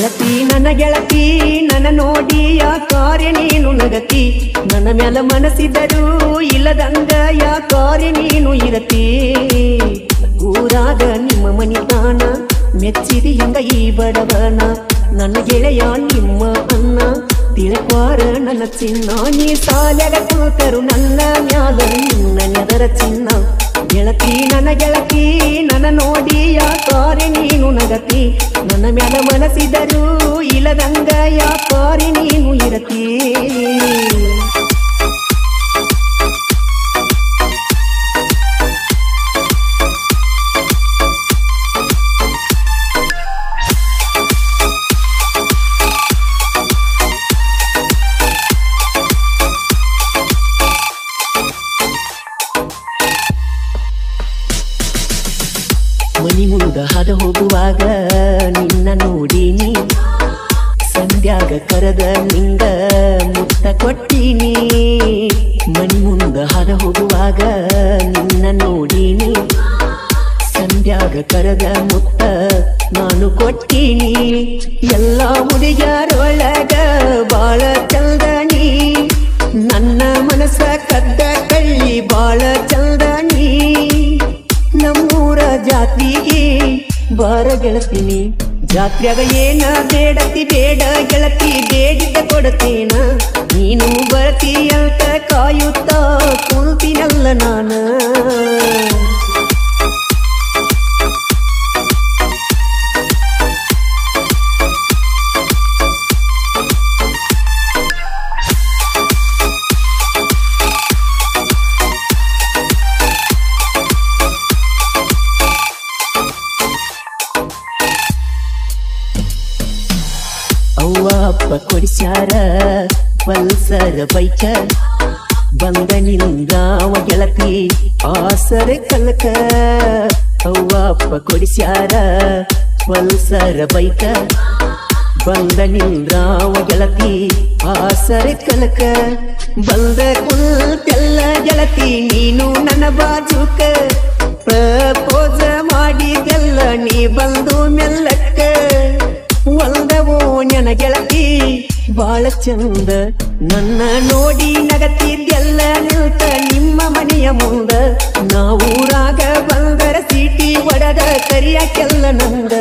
ಗೆಳತಿ ನನ್ನ ಗೆಳತಿ ನನ್ನ ನೋಡಿ ಯಾಕಾರೆ ನೀನು ನಗತಿ ನನ್ನ ಮ್ಯಾಲ ಮನಸ್ಸಿದ್ದರೂ ಇಲ್ಲದಂಗ ಯಾಕಾರೆ ನೀನು ಇರತಿ ಊರಾಗ ನಿಮ್ಮ ಮನಿತಾನ ಮೆಚ್ಚಿದಿ ಹೆಂಗ ಈ ಬಡವನ ನನ್ನ ಗೆಳೆಯ ನಿಮ್ಮ ಅನ್ನ ತಿಳ್ಕ್ವಾರ ನನ್ನ ಚಿನ್ನ ನೀ ಸಾಲ್ಯಾಗ ಕೂತರು ನನ್ನ ಮ್ಯಾಲ ನಿನ್ನ ನೆದರ ಚಿನ್ನ ಗೆಳತಿ ನನ್ನ ಗೆಳತಿ ನನ್ನ ನೋಡಿ ಯಾಕಾರೆ ನೀನು ನಗತಿ ನನ್ನ ಮ್ಯಾಲ ಮನಸ್ಸಿದರೂ ಇಲ್ಲದಂಗ ಯಾಕಾರೆ ನೀನು ಇರತಿ ಮನಿ ಮುಂದ ಹದ ಹೋಗುವಾಗ ನಿನ್ನ ನೋಡೀನಿ ಸಂಧ್ಯಾಗ ಕರೆದ ನಿಂಗ ಮುತ್ತ ಕೊಟ್ಟೀನಿ ಮನಿ ಮುಂದ ಹದ ಹೋಗುವಾಗ ನಿನ್ನ ನೋಡೀನಿ ಸಂಧ್ಯಾಗ ಕರೆದ ಮುತ್ತ ನಾನು ಕೊಟ್ಟೀನಿ ಎಲ್ಲ ಹುಡುಗಿಯರೊಳಗ ಬಾಳ ಚಲ್ದನಿ ನನ್ನ ಮನಸ್ಸ ಕದ್ದ ಕಳ್ಳಿ ಬಾಳ ಚಲ್ದನಿ ನಮ್ಮೂರ ಜಾತ್ರೆಗೆ ಬಾರ ಗೆಳತೀನಿ ಜಾತ್ರೆಗ ಏನ ಬೇಡತಿ ಬೇಡ ಗೆಳತಿ ಬೇಡಿದ್ದ ಕೊಡತೇನ ನೀನು ಬರ್ತಿ ಅಂತ ಕಾಯುತ್ತ ಕುಂತಿನಲ್ಲ ನಾನು ಅವ್ವ ಅಪ್ಪ ಕೊಡಿಸ್ಯಾರ ಪಲ್ಸರ ಬೈಕ ಬಂದ ನಿಂದ ಅವ ಗೆಳತಿ ಆಸರ ಕಲಕ ಅವ್ವ ಅಪ್ಪ ಕೊಡಿಸ್ಯಾರ ಪಲ್ಸರ ಬೈಕ ಬಂದ ನಿಂದ ಅವ ಗೆಳತಿ ಆಸರ ಕಲಕ ಬಂದ ಕುಲ್ತೆಲ್ಲ ಗೆಳತಿ ನೀನು ನನ್ನ ಬಾಜುಕ ಪ್ರಪೋಸ ಮಾಡಿದೆಲ್ಲ ನೀ ಬಂದು ಮೆಲ್ಲಕ್ಕ ಒಂದವೋ ನೆನ ಗೆಳತಿ ಬಾಳ ಚಂದ ನನ್ನ ನೋಡಿ ನಗತಿದ್ದೆಲ್ಲ ನಿಲ್ತ ನಿಮ್ಮ ಮನೆಯ ಮುಂದ ನಾವೂರಾಗ ಬಂದರ ಸೀಟಿ ಒಡದ ಕರಿಯಕ್ಕೆಲ್ಲ ನಂದ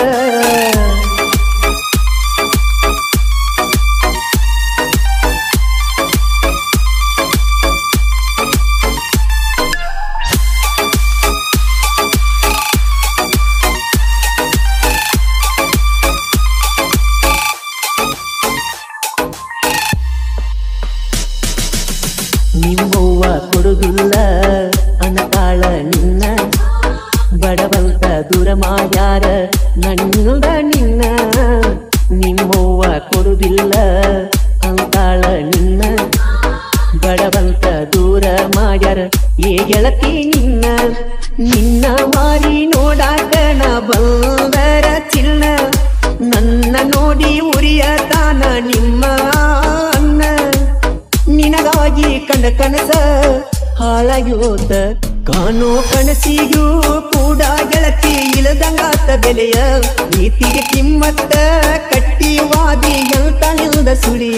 ನಿಮ್ಮವ್ವ ಕೊಡುದಿಲ್ಲ ಅನತಾಳ ನಿನ್ನ ಬಡವಂತ ದೂರ ಮಾಡ್ಯಾರ ನನ್ನಿಂದ ನಿನ್ನ ನಿಮ್ಮವ್ವ ಕೊಡುದಿಲ್ಲ ಅಂತಾಳ ನಿನ್ನ ಬಡವಂತ ದೂರ ಮಾಡ್ಯಾರ ಏ ಗೆಳತಿ ನಿನ್ನ ನಿನ್ನ ಮಾರಿ ನೋಡಾಕ ನಾ ಬಂದರ ಚಿನ್ನ ನನ್ನ ನೋಡಿ ಉರಿಯ ತಾನ ನಿಮ್ಮ ಅನ್ನ ನಿನಗಾಗಿ ಕಂಡ ಕನಸ ಹಾಳಾಗ್ಯೋತ ಕಾಣೋ ಕನಸಿಗೂ ಕೂಡ ಗೆಳತಿ ಇಳದಂಗಾತ ಬೆಲೆಯ ನೀತಿಗೆ ಕಿಮ್ಮತ್ತ ಕಟ್ಟಿ ವಾದಿ ಎಂತ ನಿಲ್ದ ಸುಳಿಯ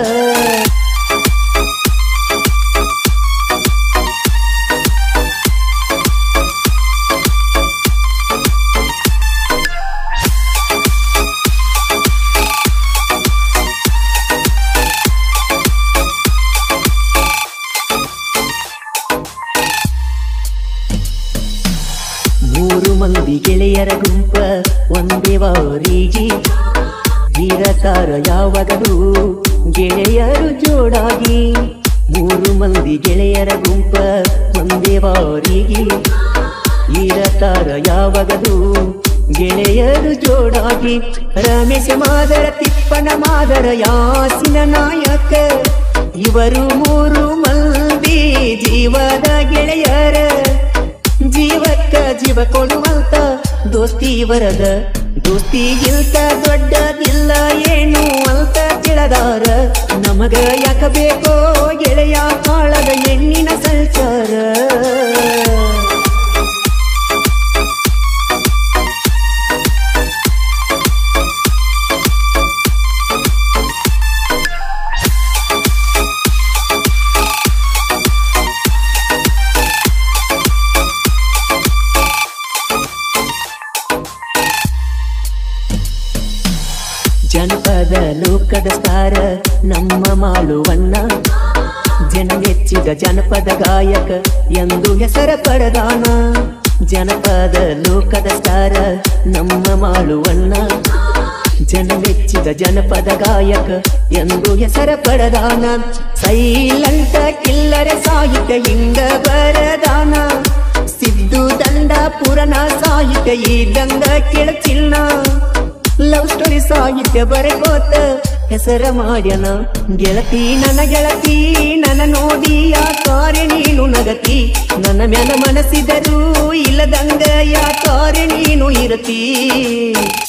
ಮೂರು ಮಂದಿ ಗೆಳೆಯರ ಗುಂಪ ಒಂದೇ ವಾರಿಗೆ ಇರತಾರ ಯಾವಾಗಲೂ ಗೆಳೆಯರು ಜೋಡಾಗಿ ಮೂರು ಮಂದಿ ಗೆಳೆಯರ ಗುಂಪ ಒಂದೇ ವಾರಿಗೆ ಇರತಾರ ಯಾವಾಗಲೂ ಗೆಳೆಯರು ಜೋಡಾಗಿ ರಮೇಶ ಮಾದರ ತಿಪ್ಪನ ಮಾದರ ಯಾಸಿನ ನಾಯಕ ಇವರು ಮೂರು ಮಂದಿ ಜೀವದ ಗೆಳೆಯರ ಜೀವಕ್ಕ ಜೀವ ಕೊಡುವಂತ ದೋಸ್ತಿ ವರದ ದೋಸ್ತಿಗಿಂತ ದೊಡ್ಡದಿಲ್ಲ ಏನು ಅಂತ ತಿಳಿದಾರ ನಮಗ ಯಾಕ ಬೇಕೋ ಗೆಳೆಯ ಕಾಳದ ಹೆಣ್ಣಿನ ಸಂಚಾರ ಜನಪದ ಲೋಕದ ಸ್ಟಾರ ನಮ್ಮ ಮಾಳುವಣ್ಣ ಜನ ಮೆಚ್ಚಿದ ಜನಪದ ಗಾಯಕ ಎಂದು ಹೆಸರ ಪಡೆದಾನ ಜನಪದ ಲೋಕದ ಸ್ಟಾರ ನಮ್ಮ ಮಾಳುವಣ್ಣ ಜನ ಮೆಚ್ಚಿದ ಜನಪದ ಗಾಯಕ ಎಂದು ಹೆಸರ ಪಡೆದಾನ ಸೈಲಂಟ ಕಿಲ್ಲರ ಸಾಹಿತ್ಯ ಹಿಂಗ ಬರದಾನ ಸಿದ್ದು ದಂಡ ಪುರಣ ಸಾಹಿತ್ಯ ಇದ್ದಂಗ ಕೇಳಚಿಲ್ಲ ಲವ್ ಸ್ಟೋರಿ ಸಾಹಿತ್ಯ ಬರೆಕೋತ ಹೆಸರ ಮಾಡ್ಯನ ಗೆಳತಿ ನನ್ನ ಗೆಳತಿ ನನ್ನ ನೋಡಿ ಯಾಕಾರೆ ನೀನು ನಗತಿ ನನ್ನ ಮ್ಯಾಲ ಮನಸ್ಸಿದರೂ ಇಲ್ಲದಂಗ ಯಾಕಾರೆ ನೀನು ಇರತಿ